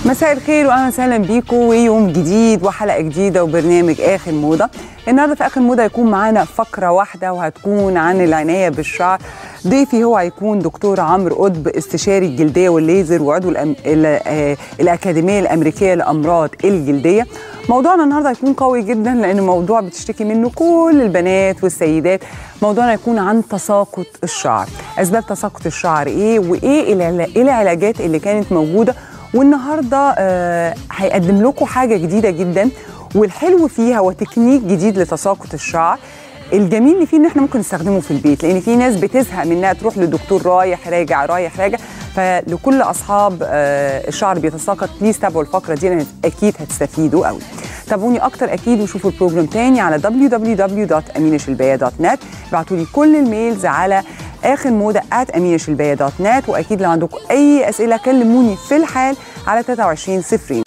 مساء الخير واهلا وسهلا بيكم ويوم جديد وحلقه جديده وبرنامج اخر موضه النهارده في اخر موضه هيكون معانا فقره واحده وهتكون عن العنايه بالشعر ضيفي هو هيكون دكتور عمرو قطب استشاري الجلديه والليزر وعضو الأم... ال... آه... الاكاديميه الامريكيه لامراض الجلديه موضوعنا النهارده هيكون قوي جدا لان موضوع بتشتكي منه كل البنات والسيدات موضوعنا هيكون عن تساقط الشعر اسباب تساقط الشعر ايه وايه العلا- العلاجات اللي كانت موجوده والنهارده آه، هيقدم لكم حاجه جديده جدا والحلو فيها هو تكنيك جديد لتساقط الشعر الجميل اللي فيه ان احنا ممكن نستخدمه في البيت لان في ناس بتزهق من انها تروح لدكتور رايح راجع رايح راجع فلكل اصحاب آه، الشعر بيتساقط بليز تابعوا الفقره دي لان اكيد هتستفيدوا قوي تابعوني اكتر اكيد وشوفوا البروجرام تاني على www.aminashilbaya.net ابعتوا لي كل الميلز على اخر موضه at aminashilbaya.net واكيد لو عندكم اي اسئله كلموني في الحال على 23 صفرين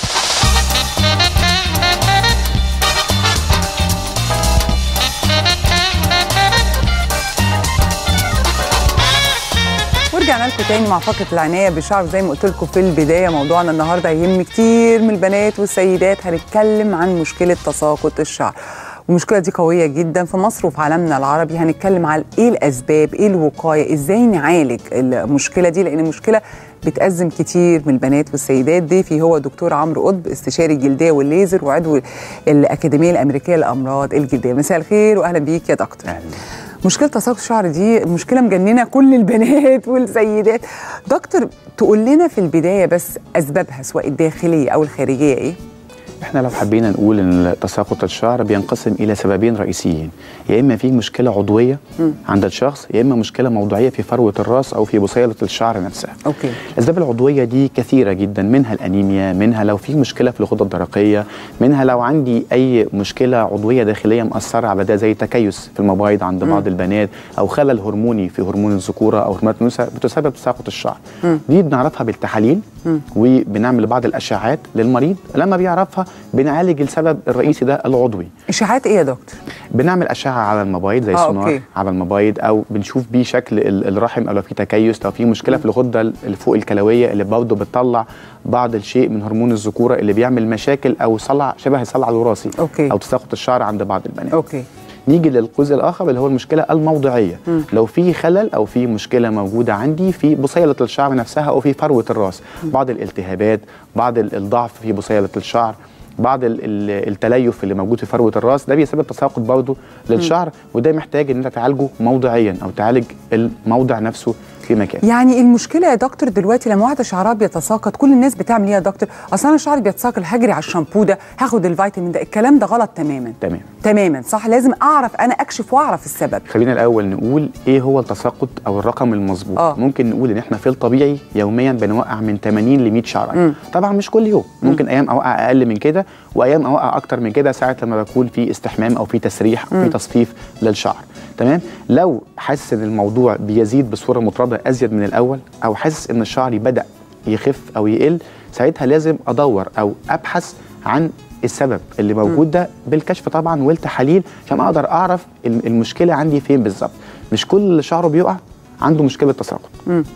ورجعنا لكم تاني مع فقره العنايه بالشعر زي ما قلت لكم في البدايه موضوعنا النهارده هيهم كتير من البنات والسيدات هنتكلم عن مشكله تساقط الشعر والمشكله دي قويه جدا في مصر وفي عالمنا العربي هنتكلم على ايه الاسباب ايه الوقايه ازاي نعالج المشكله دي لان المشكله بتأزم كتير من البنات والسيدات ضيفي هو دكتور عمرو قطب استشاري الجلديه والليزر وعضو الاكاديميه الامريكيه لامراض الجلديه مساء الخير واهلا بيك يا دكتور أهلا. مشكله تساقط الشعر دي مشكله مجننه كل البنات والسيدات دكتور تقول لنا في البدايه بس اسبابها سواء الداخليه او الخارجيه ايه احنا لو حبينا نقول ان تساقط الشعر بينقسم الى سببين رئيسيين يا اما في مشكله عضويه عند الشخص يا اما مشكله موضوعيه في فروه الراس او في بصيله الشعر نفسها اوكي الاسباب العضويه دي كثيره جدا منها الانيميا منها لو في مشكله في الغده الدرقيه منها لو عندي اي مشكله عضويه داخليه مأثره على ده زي تكيس في المبايض عند بعض البنات او خلل هرموني في هرمون الذكوره او هرمونات الانوثه بتسبب تساقط الشعر دي بنعرفها بالتحاليل وبنعمل بعض الاشعاعات للمريض لما بيعرفها بنعالج السبب الرئيسي ده العضوي اشاعات ايه يا دكتور بنعمل اشعه على المبايض زي آه، سونار أوكي. على المبايض او بنشوف بيه شكل ال- الرحم او لو في تكيس لو في مشكله في الغده اللي فوق الكلويه اللي برضه بتطلع بعض الشيء من هرمون الذكوره اللي بيعمل مشاكل او صلع شبه الصلع الوراثي أوكي. او تساقط الشعر عند بعض البنات اوكي نيجي للجزء الاخر اللي هو المشكله الموضعيه لو في خلل او في مشكله موجوده عندي في بصيله الشعر نفسها او في فروه الراس بعض الالتهابات بعض ال- الضعف في بصيله الشعر بعض ال- ال- التليف اللي موجود في فروه الراس ده بيسبب تساقط برضه للشعر وده محتاج ان انت تعالجه موضعيا او تعالج الموضع نفسه في مكان يعني المشكله يا دكتور دلوقتي لما واحده شعرها بيتساقط كل الناس بتعمل ايه يا دكتور اصل انا شعري بيتساقط هجري على الشامبو ده هاخد الفيتامين ده الكلام ده غلط تماما تمام تماما صح لازم اعرف انا اكشف واعرف السبب خلينا الاول نقول ايه هو التساقط او الرقم المظبوط آه. ممكن نقول ان احنا في الطبيعي يوميا بنوقع من 80 ل 100 شعره طبعا مش كل يوم ممكن ايام اوقع اقل من كده وايام اوقع اكتر من كده ساعه لما بكون في استحمام او في تسريح او في تصفيف للشعر تمام لو حاسس ان الموضوع بيزيد بصوره مطرده ازيد من الاول او حاسس ان شعري بدا يخف او يقل ساعتها لازم ادور او ابحث عن السبب اللي موجود ده بالكشف طبعا والتحاليل عشان اقدر اعرف الم- المشكله عندي فين بالظبط مش كل اللي شعره بيقع عنده مشكله تساقط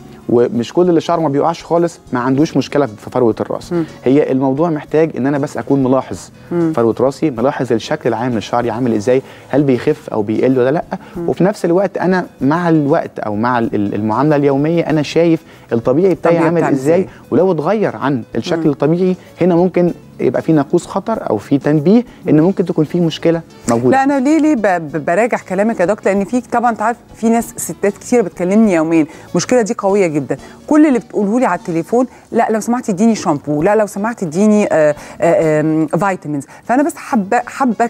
ومش كل اللي شعره ما بيقعش خالص ما عندوش مشكله في فروه الراس هي الموضوع محتاج ان انا بس اكون ملاحظ فروه راسي ملاحظ الشكل العام لشعري عامل ازاي هل بيخف او بيقل ولا لا وفي نفس الوقت انا مع الوقت او مع ال- ال- المعامله اليوميه انا شايف الطبيعي بتاعي الطبيعي عامل بتاعي ازاي إزاي. ولو اتغير عن الشكل الطبيعي هنا ممكن يبقى في ناقوس خطر او في تنبيه ان ممكن تكون في مشكله موجوده لا انا ليه ليه ب- ب- براجع كلامك يا دكتور لان في طبعا انت عارف في ناس ستات كتير بتكلمني يوميا المشكله دي قويه جدا كل اللي بتقوله لي على التليفون لا لو سمحت اديني شامبو لا لو سمحت اديني آه، آه، آم، فيتامينز فانا بس حابه حابه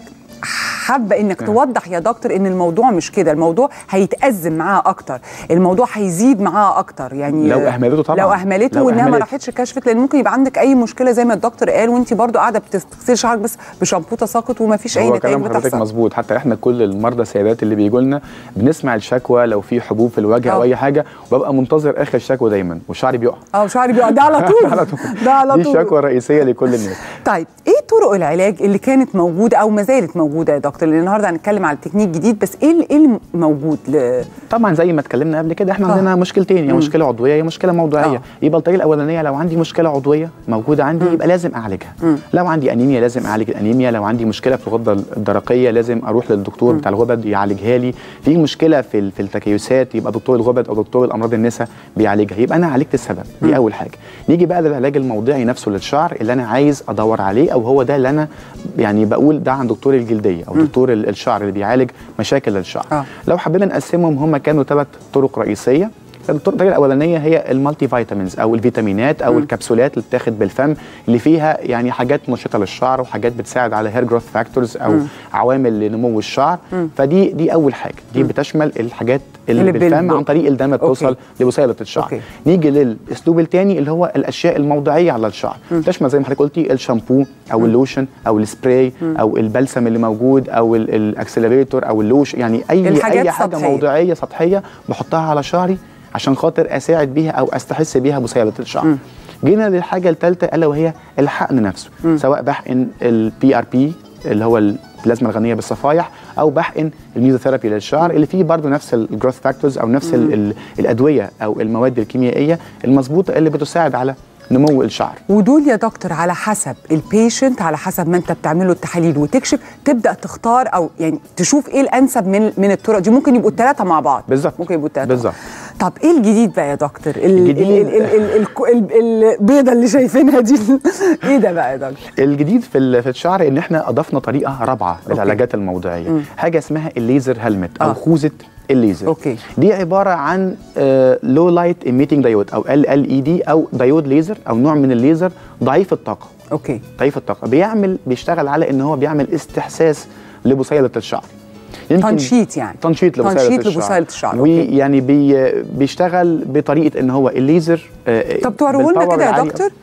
حابه انك توضح يا دكتور ان الموضوع مش كده الموضوع هيتأزم معاها اكتر الموضوع هيزيد معاها اكتر يعني لو آه، أهملته طبعاً. لو اهملته لو وانها ما أهملت. راحتش كشفت لان ممكن يبقى عندك اي مشكله زي ما الدكتور قال وانت برضو قاعده بتغسلي شعرك بس بشامبو تساقط وما فيش اي هو نتائج كلام حضرتك بتحصل مظبوط حتى احنا كل المرضى السيدات اللي بيجوا لنا بنسمع الشكوى لو في حبوب في الوجه او آه. اي حاجه وببقى منتظر اخر شكوى دايما وشعري بيقع اه شعري بيقع ده على طول على طول ده على دي طول الشكوى الرئيسيه لكل الناس طيب ايه طرق العلاج اللي كانت موجوده او ما زالت موجوده يا دكتور لان النهارده هنتكلم على تكنيك جديد بس ايه ال- ايه الموجود ل... طبعا زي ما اتكلمنا قبل كده احنا آه. عندنا مشكلتين يا مشكله عضويه يا مشكله موضوعيه آه. يبقى الطريقه الاولانيه لو عندي مشكله عضويه موجوده عندي يبقى لازم اعالجها لو عندي انيميا لازم اعالج الانيميا لو عندي مشكله في الغده الدرقيه لازم اروح للدكتور بتاع الغدد يعالجها لي في مشكله في ال- في التكيسات يبقى دكتور الغدد او دكتور الامراض النساء بيعالجها يبقى انا عالجت السبب دي اول حاجه نيجي بقى للعلاج الموضعي نفسه للشعر اللي انا عايز ادور عليه او هو ده اللي انا يعني بقول ده عن دكتور الجلديه او دكتور ال- الشعر اللي بيعالج مشاكل الشعر آه. لو حبينا نقسمهم هم كانوا ثلاث طرق رئيسيه الطرق الطريقه الاولانيه هي المالتي فيتامينز او الفيتامينات او الكبسولات اللي بتاخد بالفم اللي فيها يعني حاجات نشطه للشعر وحاجات بتساعد على هير جروث فاكتورز او عوامل لنمو الشعر فدي دي اول حاجه دي بتشمل الحاجات اللي, اللي بالفم بالبق. عن طريق الدم بتوصل أوكي. لبصيله الشعر أوكي. نيجي للاسلوب الثاني اللي هو الاشياء الموضعيه على الشعر تشمل زي ما حضرتك قلتي الشامبو او اللوشن او السبراي او البلسم اللي موجود او ال- الاكسلريتور او اللوش يعني اي الحاجات اي حاجه سطحية. موضعيه سطحيه بحطها على شعري عشان خاطر اساعد بيها او استحس بيها بصيله الشعر جينا للحاجه الثالثه الا وهي الحقن نفسه سواء بحقن البي ار بي اللي هو البلازما الغنيه بالصفائح او بحقن الميزوثيرابي للشعر اللي فيه برضه نفس الجروث فاكتورز او نفس ال ال الادويه او المواد الكيميائيه المظبوطه اللي بتساعد على نمو الشعر ودول يا دكتور على حسب البيشنت على حسب ما انت بتعمله التحاليل وتكشف تبدا تختار او يعني تشوف ايه الانسب من من الطرق دي ممكن يبقوا الثلاثه مع بعض بالظبط. ممكن يبقوا الثلاثه بالظبط. طب ايه الجديد بقى يا دكتور ال- الجديد- ال- ال- ال- ال- ال- البيضه اللي شايفينها دي ايه ده بقى يا دكتور الجديد في ال- في الشعر ان احنا اضفنا طريقه رابعه للعلاجات الموضعيه حاجه اسمها الليزر هيلمت او آه. خوذه الليزر أوكي. دي عباره عن لو لايت ايميتنج دايود او ال ال اي دي او دايود ليزر او نوع من الليزر ضعيف الطاقه اوكي ضعيف الطاقه بيعمل بيشتغل على ان هو بيعمل استحساس لبصيله الشعر يمكن تنشيط يعني تنشيط لبصيله تنشيط الشعر لبصيلة الشعر، أوكي. ويعني بي بيشتغل بطريقه ان هو الليزر آه، طب توريه لنا بالباور كده يا العالي. دكتور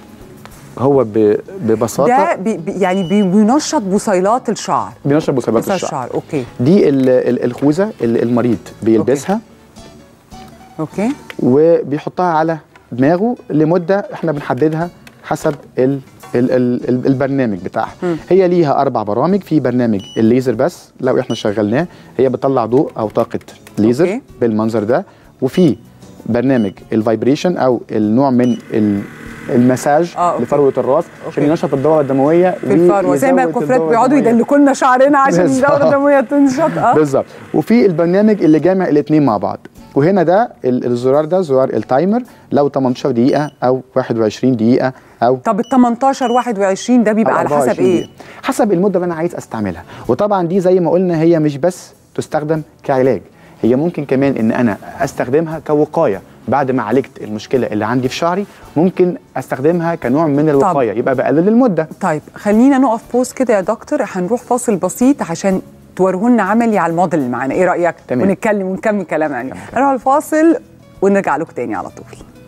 هو ب- ببساطه ده بي بي- يعني بي- بينشط بصيلات الشعر بينشر بصيلات بصيلات الشعر الشعر اوكي دي ال- ال- الخوذه اللي المريض بيلبسها اوكي وبيحطها على دماغه لمده احنا بنحددها حسب ال ال ال ال البرنامج بتاعها هي ليها اربع برامج في برنامج الليزر بس لو احنا شغلناه هي بتطلع ضوء او طاقه ليزر أوكي. بالمنظر ده وفي برنامج الفايبريشن او النوع من ال المساج آه، أوكي. لفروه الراس عشان أوكي. ينشط الدوره الدمويه في الفروه زي ما ويزود الكفرات الدورة بيقعدوا الدموية. يدلكوا لنا شعرنا عشان بالظبط. الدوره الدمويه تنشط اه بالظبط وفي البرنامج اللي جامع الاثنين مع بعض وهنا ده ال- الزرار ده زرار التايمر لو 18 دقيقه او 21 دقيقه او طب ال 18 21 ده بيبقى أو على حسب 24 ايه؟ دقيقة. حسب المده اللي انا عايز استعملها وطبعا دي زي ما قلنا هي مش بس تستخدم كعلاج هي ممكن كمان ان انا استخدمها كوقايه بعد ما عالجت المشكله اللي عندي في شعري ممكن استخدمها كنوع من الوقايه يبقى بقلل المده طيب خلينا نقف بوز كده يا دكتور هنروح فاصل بسيط عشان توريه لنا عملي على الموديل اللي معانا ايه رايك؟ تمام. ونتكلم ونكمل كلام يعني نروح الفاصل ونرجع لكم تاني على طول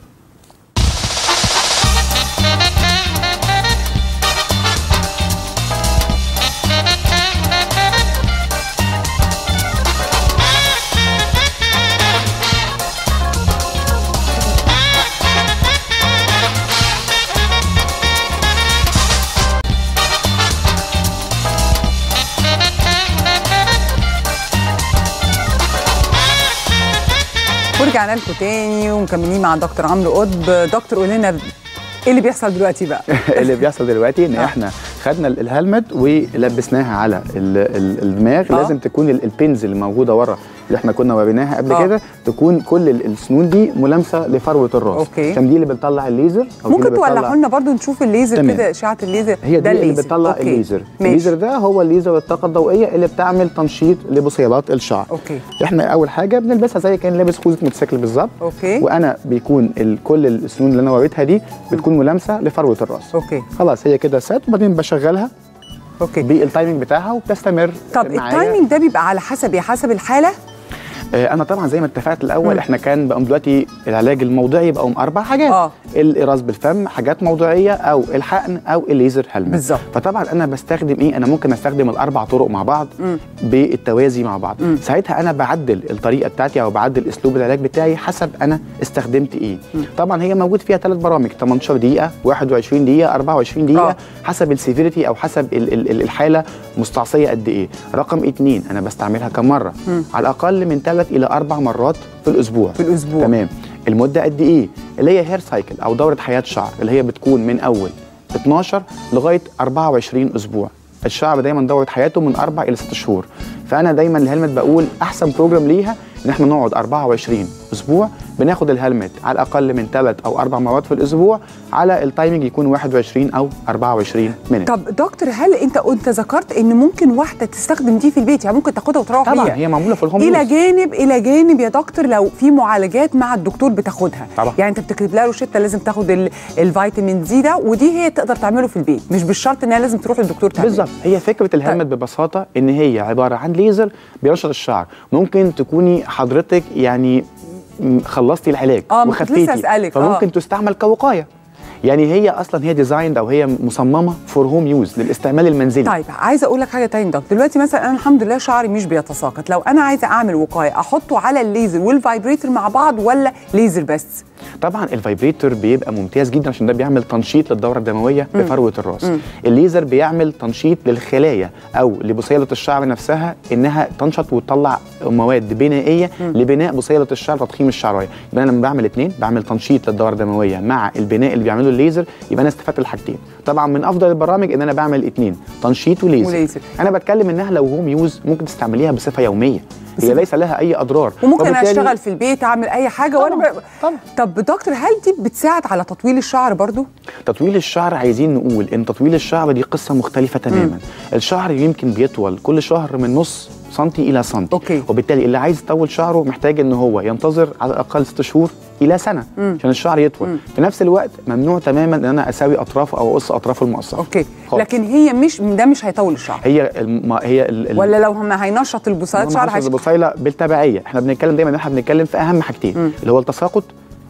ورجعنا لكم تاني ومكملين مع دكتور عمرو قطب دكتور قول لنا ايه اللي بيحصل دلوقتي بقى؟ اللي بيحصل دلوقتي ان آه. احنا خدنا ال- الهلمت ولبسناها على ال- ال- الدماغ آه. لازم تكون ال- البنز اللي موجوده ورا اللي احنا كنا وريناها قبل آه. كده تكون كل ال- السنون دي ملامسه لفروه الراس أوكي. عشان دي اللي بتطلع الليزر أو دي ممكن اللي بتطلع- تولعوا لنا برضو نشوف الليزر تمام. كده اشعه الليزر هي ده دي اللي الليزر. بتطلع أوكي. الليزر ماشي. الليزر ده هو الليزر الطاقه الضوئيه اللي بتعمل تنشيط لبصيلات الشعر أوكي. احنا اول حاجه بنلبسها زي كان لابس خوذه موتوسيكل بالظبط أوكي. وانا بيكون ال- كل السنون اللي انا وريتها دي بتكون ملامسه لفروه الراس اوكي خلاص هي كده سات وبعدين بشغلها اوكي بالتايمنج بتاعها وبتستمر طب معايا. التايمينج ده بيبقى على حسب ايه حسب الحاله آه، انا طبعا زي ما اتفقت الاول احنا كان بقى دلوقتي العلاج الموضعي بقى اربع حاجات آه. القراص بالفم حاجات موضعيه او الحقن او الليزر هلمت بالظبط. فطبعا انا بستخدم ايه انا ممكن استخدم الاربع طرق مع بعض بالتوازي مع بعض ساعتها انا بعدل الطريقه بتاعتي او بعدل اسلوب العلاج بتاعي حسب انا استخدمت ايه طبعا هي موجود فيها ثلاث برامج 18 دقيقه 21 دقيقه 24 دقيقه آه. حسب السيفيريتي او حسب ال- ال- ال- الحاله مستعصيه قد ايه رقم اتنين انا بستعملها كم مره على الاقل من ثلاث الى اربع مرات في الاسبوع في الأسبوع. تمام المده قد ايه اللي هي هير سايكل او دوره حياه شعر اللي هي بتكون من اول 12 لغايه 24 اسبوع الشعر دايما دوره حياته من اربع الى ست شهور فانا دايما الهلمت بقول احسن بروجرام ليها ان احنا نقعد 24 اسبوع بناخد الهلمت على الاقل من ثلاث او اربع مرات في الاسبوع على التايمنج يكون 21 او 24 مينت طب دكتور هل انت انت ذكرت ان ممكن واحده تستخدم دي في البيت يعني ممكن تاخدها وتروح طبعا بيها هي معموله في الهوم الى يوز. جانب الى جانب يا دكتور لو في معالجات مع الدكتور بتاخدها طبعا. يعني انت بتكتب لها روشته لازم تاخد ال- الفيتامين دي ده ودي هي تقدر تعمله في البيت مش بالشرط انها لازم تروح للدكتور تعمل بالظبط هي فكره الهلمت ببساطه ان هي عباره عن ليزر بينشط الشعر ممكن تكوني حضرتك يعني م- خلصتي العلاج آه، ما كنت وخفيتي لسه أسألك، فممكن آه. تستعمل كوقايه يعني هي اصلا هي ديزايند او هي مصممه فور هوم يوز للاستعمال المنزلي طيب عايزه اقول لك حاجه تاني دكتور دلوقتي مثلا انا الحمد لله شعري مش بيتساقط لو انا عايزه اعمل وقايه احطه على الليزر والفايبريتر مع بعض ولا ليزر بس طبعا الفايبريتور بيبقى ممتاز جدا عشان ده بيعمل تنشيط للدوره الدمويه بفروه الراس الليزر بيعمل تنشيط للخلايا او لبصيله الشعر نفسها انها تنشط وتطلع مواد بنائيه لبناء بصيله الشعر تضخيم الشعرايه يبقى انا لما بعمل اثنين بعمل تنشيط للدوره الدمويه مع البناء اللي بيعمله الليزر يبقى انا استفدت الحاجتين طبعا من افضل البرامج ان انا بعمل اثنين تنشيط وليزر, وليزر. انا بتكلم انها لو هوم يوز ممكن تستعمليها بصفه يوميه هي بصفة- ليس لها اي اضرار وممكن وبالتالي- اشتغل في البيت اعمل اي حاجه وانا طبعاً، ب... طبعاً. طب دكتور هل دي بتساعد على تطويل الشعر برضو تطويل الشعر عايزين نقول ان تطويل الشعر دي قصه مختلفه تماما الشعر يمكن بيطول كل شهر من نص سنتي الى سنتي أوكي. وبالتالي اللي عايز يطول شعره محتاج ان هو ينتظر على الاقل ست شهور الى سنه عشان الشعر يطول في نفس الوقت ممنوع تماما ان انا اساوي اطرافه او اقص اطرافه المقصفه اوكي خالص. لكن هي مش ده مش هيطول الشعر هي الم... هي ال... ال- ولا لو هم هينشط البصيلات شعر شعر هيش... البصيله بالتبعيه احنا بنتكلم دايما ان احنا بنتكلم في اهم حاجتين اللي هو التساقط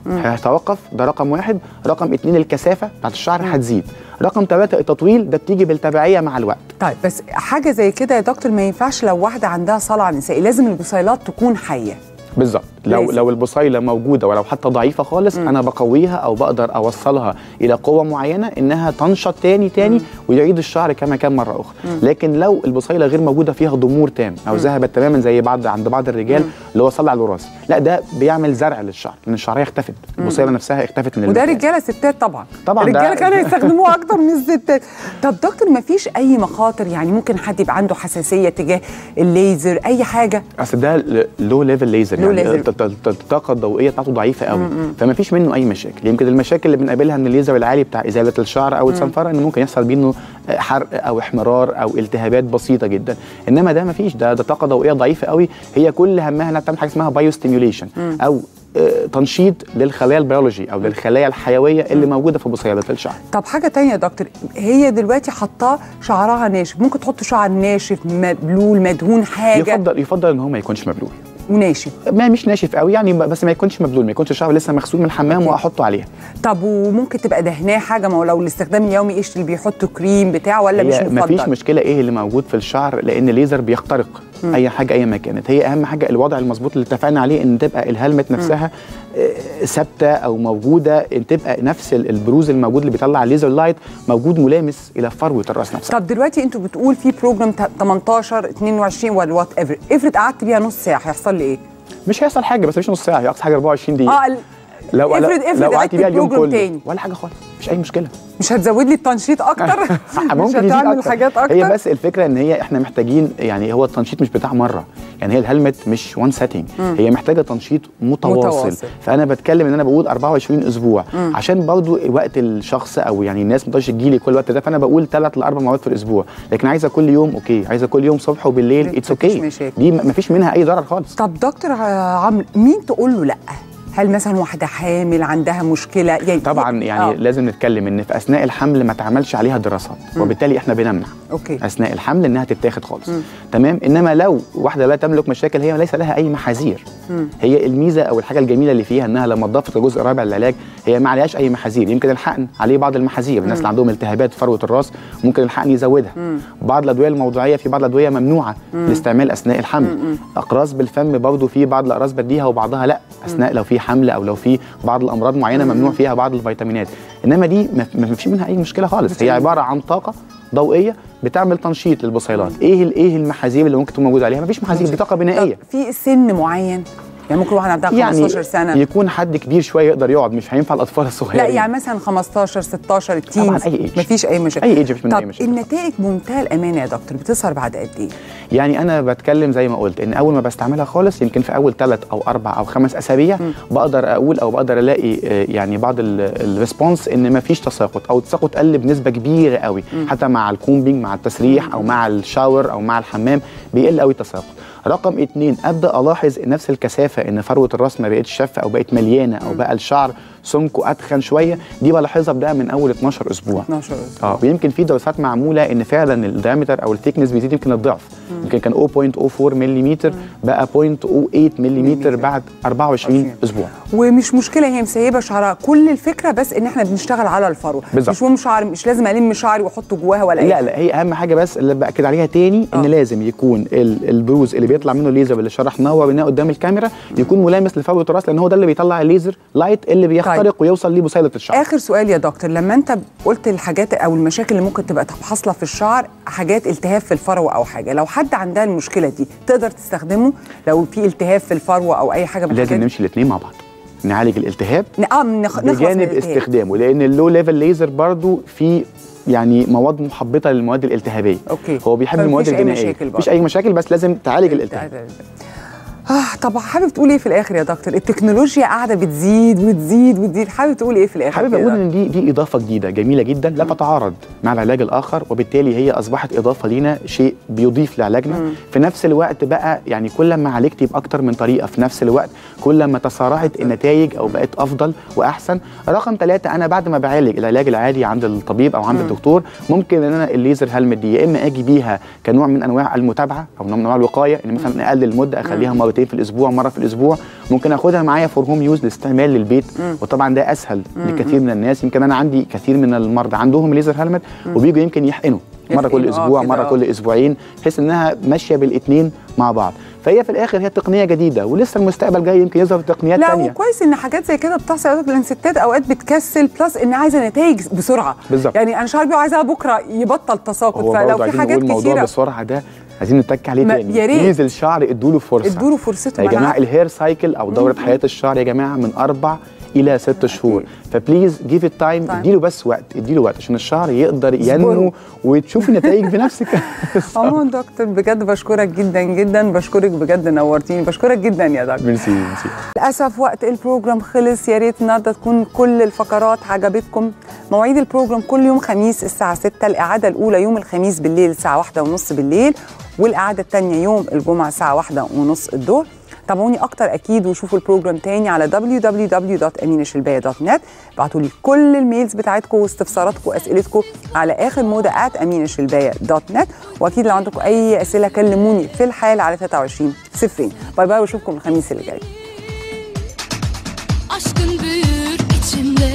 هيتوقف ده رقم واحد رقم اتنين الكثافه بتاعت الشعر هتزيد رقم ثلاثة التطويل ده بتيجي بالتبعيه مع الوقت طيب بس حاجه زي كده يا دكتور ما ينفعش لو واحده عندها صلع نسائي لازم البصيلات تكون حيه بالظبط لو لازم. لو البصيله موجوده ولو حتى ضعيفه خالص انا بقويها او بقدر اوصلها الى قوه معينه انها تنشط تاني تاني ويعيد الشعر كما كان مره اخرى لكن لو البصيله غير موجوده فيها ضمور تام او ذهبت تماما زي بعض عند بعض الرجال اللي هو صلع الوراثي لا ده بيعمل زرع للشعر لان الشعريه اختفت البصيله نفسها اختفت من وده المكان. رجاله ستات طبعا طبعاً ده- الرجاله كانوا يستخدموه اكتر من الستات طب دكتور ما فيش اي مخاطر يعني ممكن حد يبقى عنده حساسيه تجاه الليزر اي حاجه اصل ده لو ليفل ليزر Low يعني level. الت- الت- الطاقه الضوئيه بتاعته ضعيفه قوي فما فيش منه اي مشاكل يمكن المشاكل اللي بنقابلها من الليزر العالي بتاع ازاله الشعر او الصنفره ان ممكن يحصل منه حرق او احمرار او التهابات بسيطه جدا انما ده ما فيش ده ده طاقه ضوئيه ضعيفه قوي هي كل همها انها بتعمل حاجه اسمها بايو ستيميوليشن او آه، تنشيط للخلايا البيولوجي او للخلايا الحيويه اللي موجوده في بصيلات الشعر طب حاجه تانية يا دكتور هي دلوقتي حطاه شعرها ناشف ممكن تحط شعر ناشف مبلول مدهون حاجه يفضل يفضل ان هو ما يكونش مبلول وناشف ما مش ناشف قوي يعني بس ما يكونش مبلول ما يكونش الشعر لسه مغسول من الحمام أوكي. واحطه عليها طب وممكن تبقى دهناه حاجه ما هو لو الاستخدام اليومي ايش اللي بيحطوا كريم بتاع ولا مش هي مفضل مفيش مشكله ايه اللي موجود في الشعر لان الليزر بيخترق اي حاجه اي ما كانت هي اهم حاجه الوضع المظبوط اللي اتفقنا عليه ان تبقى الهلمت نفسها آه، ثابته او موجوده ان تبقى نفس ال- البروز الموجود اللي بيطلع الليزر لايت موجود ملامس الى فروه الراس نفسها طب دلوقتي انتوا بتقول في بروجرام تا- 18 22 ولا وات ايفر افرض قعدت بيها نص ساعه هيحصل لي ايه؟ مش هيحصل حاجه بس مش نص ساعه هي اقصى حاجه 24 دقيقه اه ال- لو افرض لو- افرض لو قعدت قعدت بيها اليوم بروجرام كله تاني ولا حاجه خالص مش اي مشكله مش هتزود لي التنشيط اكتر؟ مش ممكن يزيد هتعمل أكتر. حاجات اكتر؟ هي بس الفكره ان هي احنا محتاجين يعني هو التنشيط مش بتاع مره يعني هي الهلمت مش وان سيتنج هي محتاجه تنشيط متواصل. متواصل. فانا بتكلم ان انا بقول 24 اسبوع عشان برضو وقت الشخص او يعني الناس ما تقدرش تجيلي كل الوقت ده فانا بقول ثلاث لاربع مرات في الاسبوع لكن عايزه كل يوم اوكي عايزه كل يوم صبح وبالليل اتس مفيش اوكي مشاكل. دي ما فيش منها اي ضرر خالص طب دكتور ع- عمرو مين تقول له لا؟ هل مثلا واحده حامل عندها مشكله يعني طبعا يعني آه. لازم نتكلم ان في اثناء الحمل ما تعملش عليها دراسات وبالتالي احنا بنمنع اوكي اثناء الحمل انها تتاخد خالص تمام انما لو واحده لا تملك مشاكل هي ليس لها اي محاذير هي الميزه او الحاجه الجميله اللي فيها انها لما ضافت الجزء الرابع للعلاج هي ما عليهاش اي محاذير يمكن الحقن عليه بعض المحاذير الناس اللي عندهم التهابات في فروه الراس ممكن الحقن يزودها بعض الادويه الموضوعيه في بعض الادويه ممنوعه الاستعمال اثناء الحمل اقراص بالفم برضه في بعض الاقراص بديها وبعضها لا اثناء لو في حمل او لو في بعض الامراض معينه ممنوع فيها بعض الفيتامينات انما دي ما ما فيش منها اي مشكله خالص هي عباره عن طاقه ضوئيه بتعمل تنشيط للبصيلات ايه ال- ايه المحاذير اللي ممكن تكون موجوده عليها مفيش محاذير دي طاقه بنائيه طب في سن معين يعني ممكن واحد عندها 15 سنه يكون حد كبير شويه يقدر يقعد مش هينفع الاطفال الصغيرين لا يعني مثلا 15 16 التينز أي age. مفيش اي مشاكل أي age مفيش منها طب أي مشاكل. النتائج بمنتهى الامانه يا دكتور بتظهر بعد قد ايه؟ يعني انا بتكلم زي ما قلت ان اول ما بستعملها خالص يمكن في اول ثلاث او اربع او خمس اسابيع بقدر اقول او بقدر الاقي آه، يعني بعض الريسبونس ان ما فيش تساقط او التساقط قل بنسبه كبيره قوي حتى مع الكومبينج مع التسريح او مع الشاور او مع الحمام بيقل قوي التساقط رقم اتنين ابدا الاحظ نفس الكثافه ان فروه الراس ما بقتش شافه او بقت مليانه او بقى الشعر سمكه اتخن شويه دي بلاحظها بده من اول 12 اسبوع 12 أسبوع. اه ويمكن في دراسات معموله ان فعلا الدايمتر او الثيكنس بيزيد يمكن الضعف يمكن كان 0.04 ملم بقى 0.08 ملم بعد 24 اسبوع ومش مشكله هي مسيبه شعرها كل الفكره بس ان احنا بنشتغل على الفروه بالظبط. مش مهم شعر مش لازم الم شعري واحطه جواها ولا اي لا حاجة. لا هي اهم حاجه بس اللي باكد عليها تاني ان آه. لازم يكون ال- البروز اللي بيطلع منه الليزر اللي شرحناه وبناه قدام الكاميرا يكون ملامس لفروه الراس لان هو ده اللي بيطلع الليزر لايت اللي بيخترق ويوصل لبصيله الشعر اخر سؤال يا دكتور لما انت قلت الحاجات او المشاكل اللي ممكن تبقى حاصله في الشعر حاجات التهاب في الفروه او حاجه لو حد عندها المشكله دي تقدر تستخدمه لو في التهاب في الفروه او اي حاجه من لازم الحاجات دي؟ نمشي الاثنين مع بعض نعالج الالتهاب ن- اه نخ... نخلص من بجانب الالتهاب. استخدامه لان اللو ليفل ليزر برضو في يعني مواد محبطه للمواد الالتهابيه أوكي. هو بيحب فمفيش المواد أي الجنائيه مشاكل برضو. مفيش اي مشاكل بس لازم تعالج الالتهاب اه طب حابب تقول ايه في الاخر يا دكتور التكنولوجيا قاعده بتزيد وتزيد وتزيد حابب تقول ايه في الاخر حابب كده؟ اقول ان دي دي اضافه جديده جميله جدا لا تتعارض مع العلاج الاخر وبالتالي هي اصبحت اضافه لينا شيء بيضيف لعلاجنا في نفس الوقت بقى يعني كل ما عالجتي باكتر من طريقه في نفس الوقت كل ما تسارعت النتائج او بقت افضل واحسن رقم ثلاثة انا بعد ما بعالج العلاج العادي عند الطبيب او عند الدكتور ممكن ان انا الليزر هلمت دي يا اما اجي بيها كنوع من انواع المتابعه او نوع من انواع الوقايه ان مثلا اقلل المده اخليها مرتين في الاسبوع مره في الاسبوع ممكن اخدها معايا فور هوم يوز لاستعمال للبيت وطبعا ده اسهل لكثير من الناس يمكن انا عندي كثير من المرضى عندهم ليزر هلمت وبيجوا يمكن يحقنوا مره كل يحقنوا، آه اسبوع كده، مره آه. كل اسبوعين بحيث انها ماشيه بالاثنين مع بعض فهي في الاخر هي تقنيه جديده ولسه المستقبل جاي يمكن يظهر تقنيات لا ثانيه وكويس ان حاجات زي كده بتحصل يا دكتور، لان الستات اوقات بتكسل بلس ان عايزه نتائج بسرعه بالظبط. يعني انا شعري بيقع عايزها بكره يبطل تساقط هو فلو برضه في عايزين حاجات نقول موضوع كتيره بسرعه ده عايزين نتك عليه ما- تاني يا ريت. بليز الشعر ادوا له فرصه ادوا له فرصته يا ما أنا جماعه عارفة. الهير سايكل او دوره حياه الشعر يا جماعه من اربع الى ست شهور فبليز جيف ات تايم طيب. اديله بس وقت اديله وقت عشان الشعر يقدر اصبروا. ينمو وتشوفي نتائج بنفسك عموما دكتور بجد بشكرك جدا جدا بشكرك بجد نورتيني بشكرك جدا يا دكتور ميرسي ميرسي للاسف وقت البروجرام خلص يا ريت النهارده تكون كل الفقرات عجبتكم مواعيد البروجرام كل يوم خميس الساعه 6 الاعاده الاولى يوم الخميس بالليل الساعه 1 ونص بالليل والاعاده الثانيه يوم الجمعه الساعه 1 ونص الظهر تابعوني اكتر اكيد وشوفوا البروجرام تاني على www.aminashilbaya.net ابعتوا لي كل الميلز بتاعتكم واستفساراتكم واسئلتكم على اخر موضه @aminashilbaya.net واكيد لو عندكم اي اسئله كلموني في الحال على 23 صفرين باي باي واشوفكم الخميس اللي جاي Aşkın büyür içimde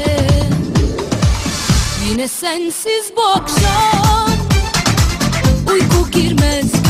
Yine sensiz bu akşam Uyku girmez